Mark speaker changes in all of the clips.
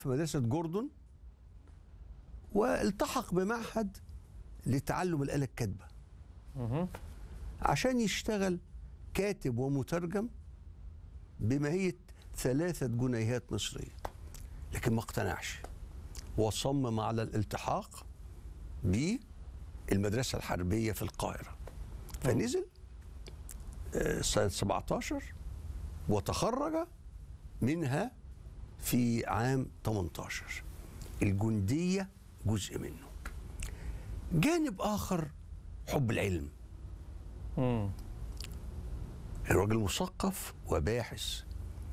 Speaker 1: في مدرسة جوردون والتحق بمعهد لتعلم الآلة الكاتبة
Speaker 2: مهم.
Speaker 1: عشان يشتغل كاتب ومترجم بماهية ثلاثة جنيهات مصرية لكن ما اقتنعش وصمم على الالتحاق بالمدرسة الحربية في القاهرة فنزل آه، سنة 17 وتخرج منها في عام 18 الجندية جزء منه جانب آخر حب العلم
Speaker 2: مم.
Speaker 1: الراجل مثقف وباحث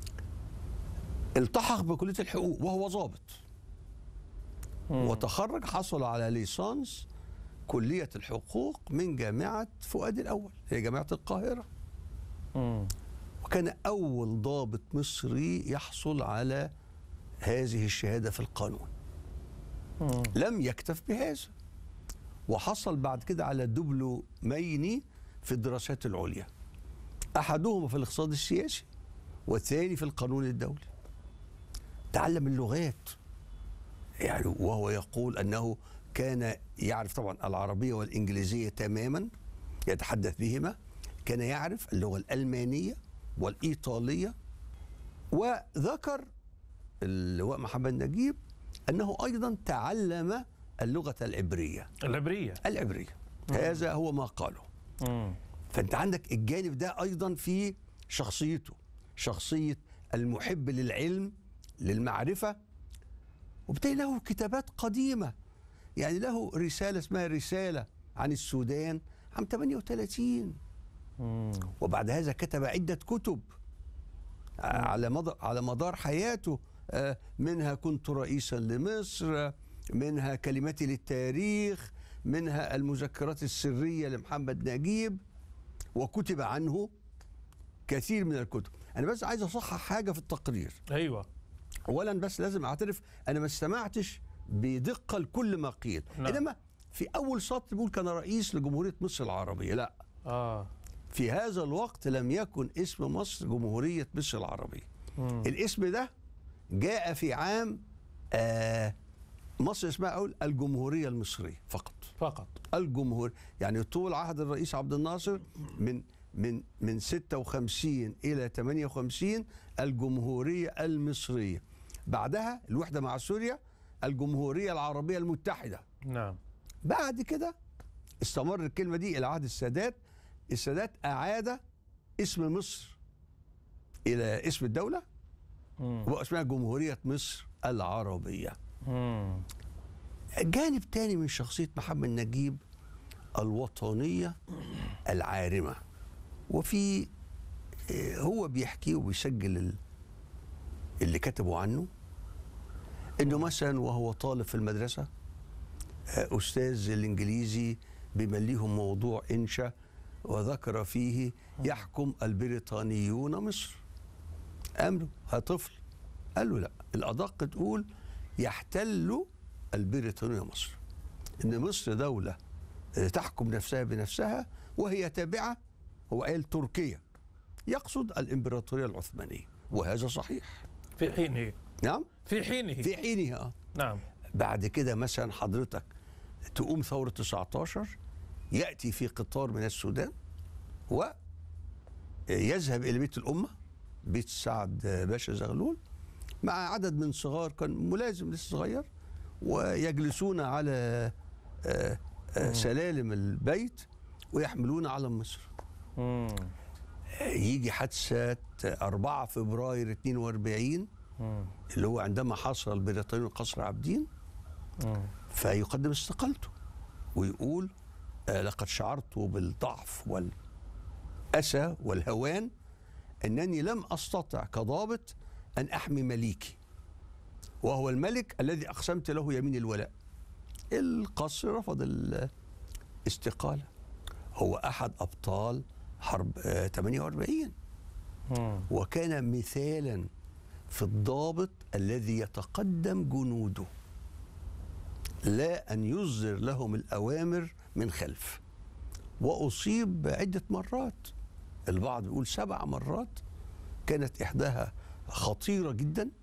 Speaker 1: التحق بكلية الحقوق وهو ضابط وتخرج حصل على ليسانس كلية الحقوق من جامعة فؤاد الأول هي جامعة القاهرة
Speaker 2: مم.
Speaker 1: وكان أول ضابط مصري يحصل على هذه الشهادة في القانون
Speaker 2: مم.
Speaker 1: لم يكتف بهذا وحصل بعد كده على دبلومين في الدراسات العليا احدهما في الاقتصاد السياسي والثاني في القانون الدولي تعلم اللغات يعني وهو يقول انه كان يعرف طبعا العربيه والانجليزيه تماما يتحدث بهما كان يعرف اللغه الالمانيه والايطاليه وذكر اللواء محمد نجيب انه ايضا تعلم اللغه العبريه
Speaker 2: العبرية
Speaker 1: العبريه هذا هو ما قاله
Speaker 2: مم.
Speaker 1: فانت عندك الجانب ده ايضا في شخصيته شخصيه المحب للعلم للمعرفه وبالتالي له كتابات قديمه يعني له رساله اسمها رساله عن السودان عام 38
Speaker 2: مم.
Speaker 1: وبعد هذا كتب عدة كتب على مدار على مدار حياته آه، منها كنت رئيسا لمصر منها كلمتي للتاريخ منها المذكرات السرية لمحمد نجيب وكتب عنه كثير من الكتب أنا بس عايز أصحح حاجة في التقرير
Speaker 2: ايوه
Speaker 1: أولا بس لازم أعترف أنا ما استمعتش بدقة لكل ما قيل
Speaker 2: نعم.
Speaker 1: إنما في أول سطر بيقول كان رئيس لجمهورية مصر العربية لا
Speaker 2: اه
Speaker 1: في هذا الوقت لم يكن اسم مصر جمهورية مصر العربية
Speaker 2: مم.
Speaker 1: الاسم ده جاء في عام آه مصر اسمها أقول الجمهورية المصرية فقط
Speaker 2: فقط
Speaker 1: الجمهور يعني طول عهد الرئيس عبد الناصر من من من 56 إلى 58 الجمهورية المصرية بعدها الوحدة مع سوريا الجمهورية العربية المتحدة
Speaker 2: نعم
Speaker 1: بعد كده استمر الكلمة دي إلى عهد السادات السادات أعاد اسم مصر إلى اسم الدولة
Speaker 2: مم.
Speaker 1: وبقى اسمها جمهورية مصر العربية
Speaker 2: مم.
Speaker 1: جانب تاني من شخصية محمد نجيب الوطنية العارمة وفي آه، هو بيحكي وبيسجل ال- اللي كتبوا عنه انه مثلا وهو طالب في المدرسة آه، استاذ الانجليزي بيمليهم موضوع انشا وذكر فيه يحكم البريطانيون مصر قام له ها طفل قال له لا الادق تقول يحتل البريطانيون مصر ان مصر دوله آه، تحكم نفسها بنفسها وهي تابعه هو قال تركيا يقصد الامبراطوريه العثمانيه وهذا صحيح
Speaker 2: في حينه
Speaker 1: نعم
Speaker 2: في حينه
Speaker 1: في حينها آه.
Speaker 2: نعم
Speaker 1: بعد كده مثلا حضرتك تقوم ثورة 19 يأتي في قطار من السودان ويذهب إلى بيت الأمة بيت سعد باشا زغلول مع عدد من صغار كان ملازم لسه صغير ويجلسون على آه، آه، سلالم البيت ويحملون علم مصر
Speaker 2: مم.
Speaker 1: يجي حادثة 4 فبراير 42
Speaker 2: مم.
Speaker 1: اللي هو عندما حصل البريطانيون قصر عابدين
Speaker 2: مم.
Speaker 1: فيقدم استقالته ويقول آه لقد شعرت بالضعف والأسى والهوان أنني لم أستطع كضابط أن أحمي مليكي وهو الملك الذي أقسمت له يمين الولاء القصر رفض الاستقالة هو أحد أبطال حرب آه 48
Speaker 2: مم.
Speaker 1: وكان مثالا في الضابط الذي يتقدم جنوده لا أن يصدر لهم الأوامر من خلف وأصيب عدة مرات البعض يقول سبع مرات كانت إحداها خطيرة جدا